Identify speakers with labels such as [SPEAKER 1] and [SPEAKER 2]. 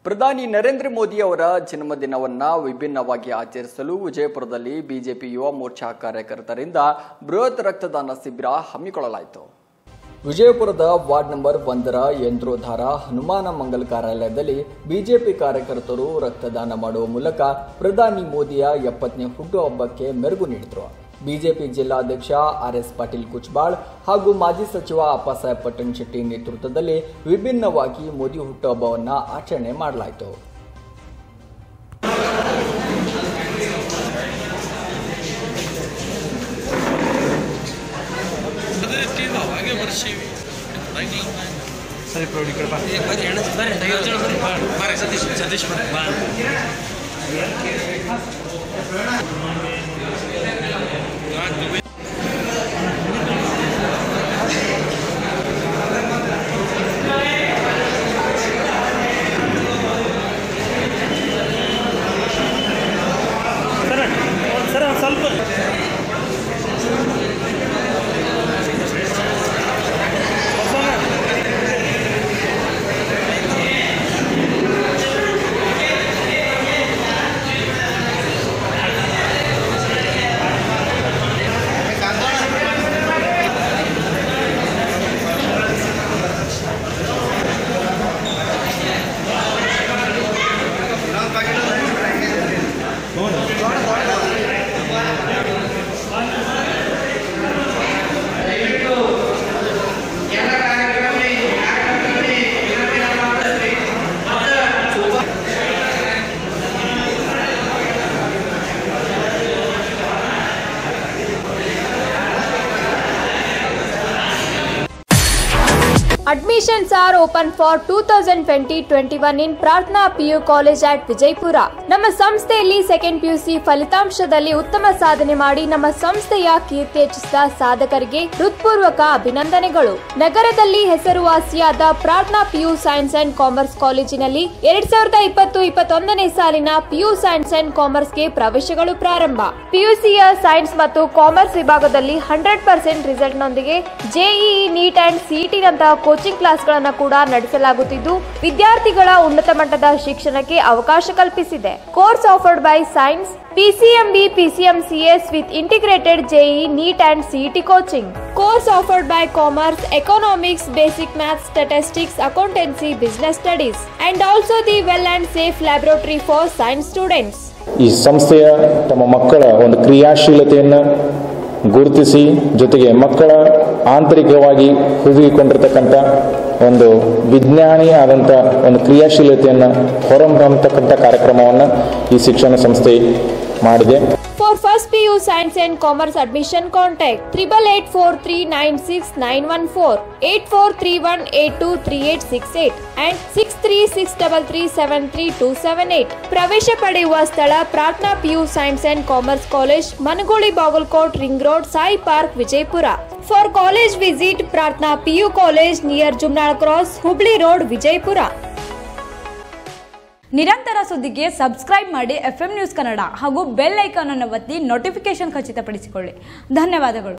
[SPEAKER 1] ಪ್ರಧಾನಿ ನರೇಂದ್ರ ಮೋದಿ ಅವರ ಜನ್ಮದಿನವನ್ನ ವಿಭಿನ್ನವಾಗಿ ಆಚರಿಸಲು ವಿಜಯಪುರದಲ್ಲಿ ಬಿಜೆಪಿ ಯುವ ಮೋರ್ಚಾ ಕಾರ್ಯಕರ್ತರಿಂದ ಬೃಹತ್ ರಕ್ತದಾನ ಶಿಬಿರ ಹಮ್ಮಿಕೊಳ್ಳಲಾಯಿತು ವಿಜಯಪುರದ ವಾರ್ಡ್ ನಂಬರ್ ಒಂದರ ಯಂತ್ರೋದ್ಧಾರ ಹನುಮಾನ ಮಂಗಲ್ ಕಾರ್ಯಾಲಯದಲ್ಲಿ ಬಿಜೆಪಿ ಕಾರ್ಯಕರ್ತರು ರಕ್ತದಾನ ಮಾಡುವ ಮೂಲಕ ಪ್ರಧಾನಿ ಮೋದಿಯ ಎಪ್ಪತ್ತನೇ ಹುಟ್ಟುಹಬ್ಬಕ್ಕೆ ಮೆರುಗು ನೀಡಿದರು ಬಿಜೆಪಿ ಜಿಲ್ಲಾಧ್ಯಕ್ಷ ಆರ್ ಎಸ್ ಪಾಟೀಲ್ ಕುಚ್ಬಾಳ್ ಹಾಗೂ ಮಾಜಿ ಸಚಿವ ಅಪ್ಪಾಸಾಹೇಬ್ ಪಟ್ಟಣ್ ಶೆಟ್ಟಿ ನೇತೃತ್ವದಲ್ಲಿ ವಿಭಿನ್ನವಾಗಿ ಮೋದಿ ಹುಟ್ಟುಹಬ್ಬವನ್ನು ಆಚರಣೆ ಮಾಡಲಾಯಿತು
[SPEAKER 2] ಸರಿ ಪ್ರೌಢ ಈ ಕಡೆ ಬಾ
[SPEAKER 3] ಸತೀಶ್ ಸತೀಶ್ ಬಾ
[SPEAKER 2] ಸರ ಸರ ಒಂದು ಸ್ವಲ್ಪ Basavanna
[SPEAKER 4] Admissions are open for 2020-21 in Pratna PU College at Vijayapura ನಮ್ಮ ಸಂಸ್ಥೆಯಲ್ಲಿ ಸೆಕೆಂಡ್ ಪಿಯುಸಿ ಫಲಿತಾಂಶದಲ್ಲಿ ಉತ್ತಮ ಸಾಧನೆ ಮಾಡಿ ನಮ್ಮ ಸಂಸ್ಥೆಯ ಕೀರ್ತಿ ಹೆಚ್ಚಿಸಿದ ಸಾಧಕರಿಗೆ ಹೃತ್ಪೂರ್ವಕ ಅಭಿನಂದನೆಗಳು ನಗರದಲ್ಲಿ ಹೆಸರುವಾಸಿಯಾದ ಪ್ರಾರ್ಥನಾ ಪಿಯು ಸೈನ್ಸ್ ಅಂಡ್ ಕಾಮರ್ಸ್ ಕಾಲೇಜಿನಲ್ಲಿ ಎರಡ್ ಸಾವಿರದ ಇಪ್ಪತ್ತು ಇಪ್ಪತ್ತೊಂದನೇ ಸಾಲಿನ ಪಿಯು ಸೈನ್ಸ್ ಅಂಡ್ ಕಾಮರ್ಸ್ಗೆ ಪ್ರವೇಶಗಳು ಪ್ರಾರಂಭ ಪಿಯುಸಿಯ ಸೈನ್ಸ್ ಮತ್ತು ಕಾಮರ್ಸ್ ವಿಭಾಗದಲ್ಲಿ ಹಂಡ್ರೆಡ್ ಪರ್ಸೆಂಟ್ ರಿಸಲ್ಟ್ನೊಂದಿಗೆ ಜೆಇಇ ನೀಟ್ ಅಂಡ್ ಸಿಇಟಿ ನಂತಹ ಕೋಚಿಂಗ್ ಕ್ಲಾಸ್ಗಳನ್ನು ಕೂಡ ನಡೆಸಲಾಗುತ್ತಿದ್ದು ವಿದ್ಯಾರ್ಥಿಗಳ ಉನ್ನತ ಮಟ್ಟದ ಶಿಕ್ಷಣಕ್ಕೆ ಅವಕಾಶ ಕಲ್ಪಿಸಿದೆ course offered by science PCMB PCMCS with integrated JEE NEET and CET coaching course offered by commerce economics basic maths statistics accountancy business studies and also the well and safe laboratory for science students
[SPEAKER 5] ಈ ಸಂಸ್ಥೆಯ ತಮ್ಮ ಮಕ್ಕಳ ಒಂದು ಕ್ರಿಯಾಶೀಲತೆಯನ್ನು ಗುರುತಿಸಿ ಜೊತೆಗೆ ಮಕ್ಕಳ ಆಂತರಿಕವಾಗಿ ಹುದುಗಿಕೊಂಡಿರ್ತಕ್ಕಂಥ ಒಂದು ವಿಜ್ಞಾನಿ ಆದಂಥ ಒಂದು ಕ್ರಿಯಾಶೀಲತೆಯನ್ನು ಹೊರಹೊಮ್ಮತಕ್ಕಂಥ ಕಾರ್ಯಕ್ರಮವನ್ನು ಈ ಶಿಕ್ಷಣ ಸಂಸ್ಥೆ ಮಾಡಿದೆ
[SPEAKER 4] For first PU Science and Commerce admission contact triple eight four three nine six nine one four eight four three one eight two three eight six eight and six three six double three seven three two seven eight. ಪ್ರವೇಶ ಪಡೆಯುವ ಸ್ಥಳ Prarthana PU science and commerce college Managoli Bagalkot ring road Sai park Vijayapura for college visit Prarthana PU college near Jumnal cross Hubli road Vijayapura
[SPEAKER 6] ನಿರಂತರ ಸುದ್ದಿಗೆ subscribe ಮಾಡಿ F news Kannada ಹಾಗೂ bell icon ಅನ್ನು ಒತ್ತಿ notification ಖಚಿತಪಡಿಸಿಕೊಳ್ಳಿ ಧನ್ಯವಾದಗಳು